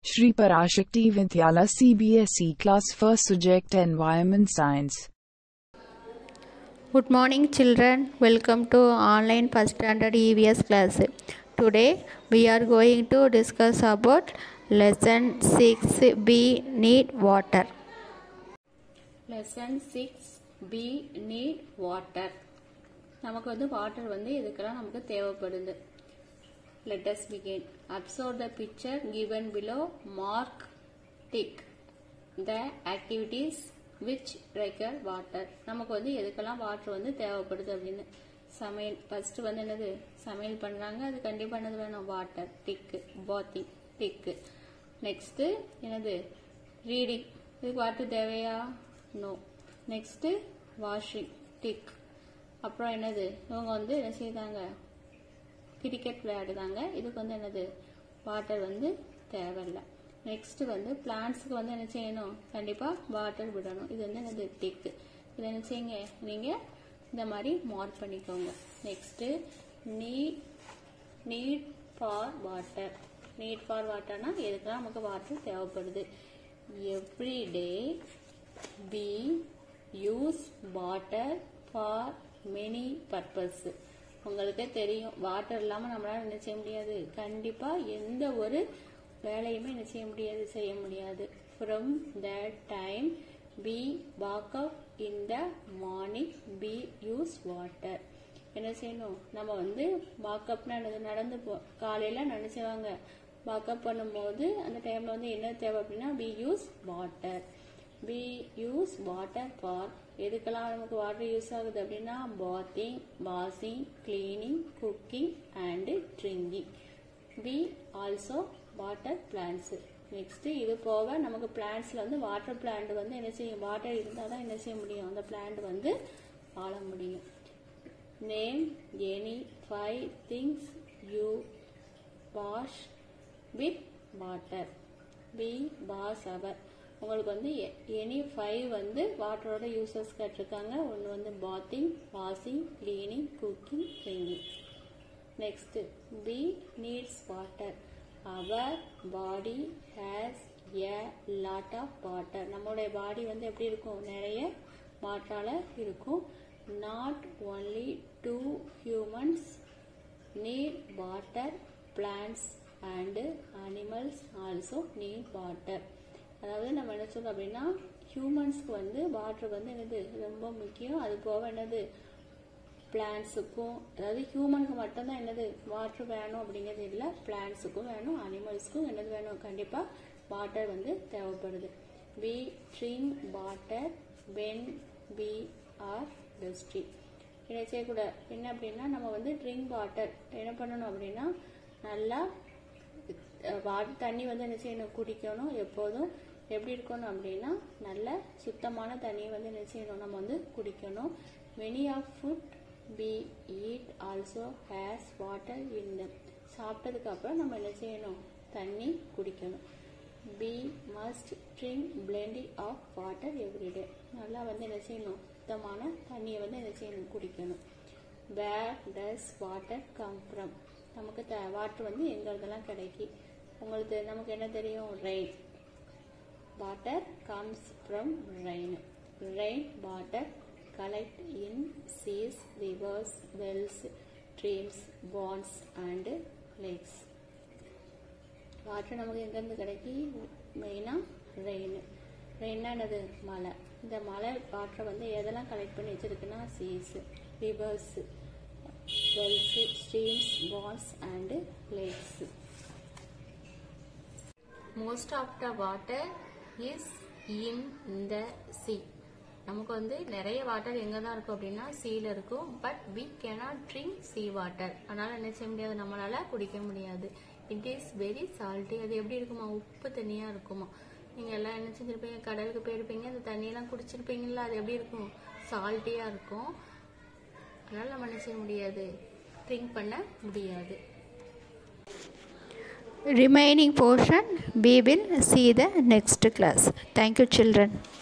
Shri Parashakti Vidyala CBSE Class 1st Subject Environment Science. Good morning, children. Welcome to online first standard EVS class. Today we are going to discuss about lesson 6B need water. Lesson six B need water நமக்கு வந்து water வந்து இதுக்கெல்லாம் நமக்கு தேவைப்படுது let us begin observe the picture given below mark tick the activities which require water நமக்கு வந்து எதுக்கெல்லாம் water வந்து தேவைப்படுது அப்படின்னு சமையல் ஃபர்ஸ்ட் வந்து என்னது சமையல் பண்றாங்க அது கண்டிப்பா என்னது வேணும் வாட்டர் டிக்கு பாத்திங் டிக்கு நெக்ஸ்ட் என்னது ரீடிங் இதுக்கு வாட்டர் தேவையா நோ நெக்ஸ்ட் வாஷிங் டிக் அப்புறம் என்னது இவங்க வந்து என்ன செய்தாங்க கிரிக்கெட் விளையாடுதாங்க இதுக்கு வந்து என்னது வாட்டர் வந்து தேவையில்லை நெக்ஸ்ட் வந்து பிளான்ட்ஸுக்கு வந்து என்ன செய்யணும் கண்டிப்பா வாட்டர் விடணும் இது வந்து என்னது டிக்கு இது என்ன செய்யுங்க நீங்க இந்த மாதிரி மார்க் பண்ணிக்கோங்க next need need for water need for வாட்டர்னா எதுக்கெல்லாம் நமக்கு வாட்டர் தேவைப்படுது every day we use water for many purpose உங்களுக்கே தெரியும் வாட்டர் இல்லாமல் நம்மளால என்ன செய்ய முடியாது கண்டிப்பாக எந்த ஒரு வேலையுமே என்ன செய்ய முடியாது செய்ய முடியாது from that time we wake up in the morning we use water என்ன செய்யணும் நம்ம வந்து வாக்கப்னா என்னது நடந்து போ காலையில் நினைச்சவாங்க வாக்கப் பண்ணும்போது அந்த டைமில் வந்து என்ன தேவை அப்படின்னா we use water we use water for எதுக்கெல்லாம் நமக்கு வாட்டர் யூஸ் ஆகுது அப்படின்னா bathing washing cleaning cooking and drinking we also water plants next இது போக நமக்கு பிளான்ட்ஸ்ல வந்து வாட்டர் பிளான்ட் வந்து என்ன செய்யும் வாட்டர் இருந்தால் தான் என்ன செய்ய முடியும் அந்த பிளான்ட் வந்து வாழ முடியும் name any five things you wash with water we wash our உங்களுக்கு வந்து எனி ஃபைவ் வந்து வாட்டரோட யூசஸ் கேட்டிருக்காங்க ஒன்று வந்து bathing washing cleaning cooking drinking next we needs water our body has a lot of water நம்மளுடைய பாடி வந்து எப்படி இருக்கும் நிறைய வாட்டரால் இருக்கும் not only do humans need water plants and animals also need water அதாவது நம்ம என்ன சொல்றோம் அப்படின்னா ஹியூமன்ஸ்க்கு வந்து வாட்டர் வந்து என்னது ரொம்ப முக்கியம் அது போக என்னது பிளான்ஸுக்கும் அதாவது ஹியூமனுக்கு மட்டும்தான் என்னது வாட்டர் வேணும் அப்படிங்கிறது இல்லை பிளான்ஸுக்கும் வேணும் அனிமல்ஸ்க்கும் என்னது வேணும் கண்டிப்பாக வாட்டர் வந்து தேவைப்படுது we drink water when we are thirsty என்ன செய்யக்கூடாது என்ன அப்படின்னா நம்ம வந்து ட்ரிங்க் வாட்டர் என்ன பண்ணணும் அப்படின்னா நல்லா வாட்டர் தண்ணி வந்து என்ன செய்யணும் குடிக்கணும் எப்போதும் எப்படி இருக்கணும் அப்படின்னா நல்ல சுத்தமான தண்ணியை வந்து என்ன செய்யணும் நம்ம வந்து குடிக்கணும் many of food we eat also has water in the சாப்பிட்டதுக்கு அப்புறம் நம்ம என்ன செய்யணும் தண்ணி குடிக்கணும் we must drink plenty of water everyday நல்லா வந்து என்ன செய்யணும் சுத்தமான தண்ணியை வந்து என்ன செய்யணும் குடிக்கணும் where does water come from நமக்கு த வாட்டர் வந்து எங்கிறதெல்லாம் கிடைக்கி உங்களுக்கு நமக்கு என்ன தெரியும் rain water comes from rain rain water collect in seas rivers wells streams ponds and lakes water நமக்கு எங்கேருந்து கிடைக்கி மெயினாக ரெயின் ரெயின்னா என்னது மழை இந்த மழை வாட்டரை வந்து எதெல்லாம் கலெக்ட் பண்ணி வச்சிருக்குன்னா seas rivers wells streams ponds and lakes most of the water is in the sea நமக்கு வந்து நிறைய வாட்டர் எங்கே தான் இருக்கும் அப்படின்னா சீல இருக்கும் but we cannot drink sea water அதனால் என்ன செய்ய முடியாது நம்மளால குடிக்க முடியாது இட் இஸ் வெரி சால்ட்டி அது எப்படி இருக்குமா உப்பு தண்ணியாக இருக்குமா நீங்கள் எல்லாம் என்ன செஞ்சுருப்பீங்க கடலுக்கு போயிருப்பீங்க அந்த தண்ணியெல்லாம் குடிச்சிருப்பீங்களா அது எப்படி இருக்கும் சால்ட்டியாக இருக்கும் அதனால் நம்ம என்ன செய்ய முடியாது ட்ரிங்க் பண்ண முடியாது Remaining portion we will see the next class. Thank you, children.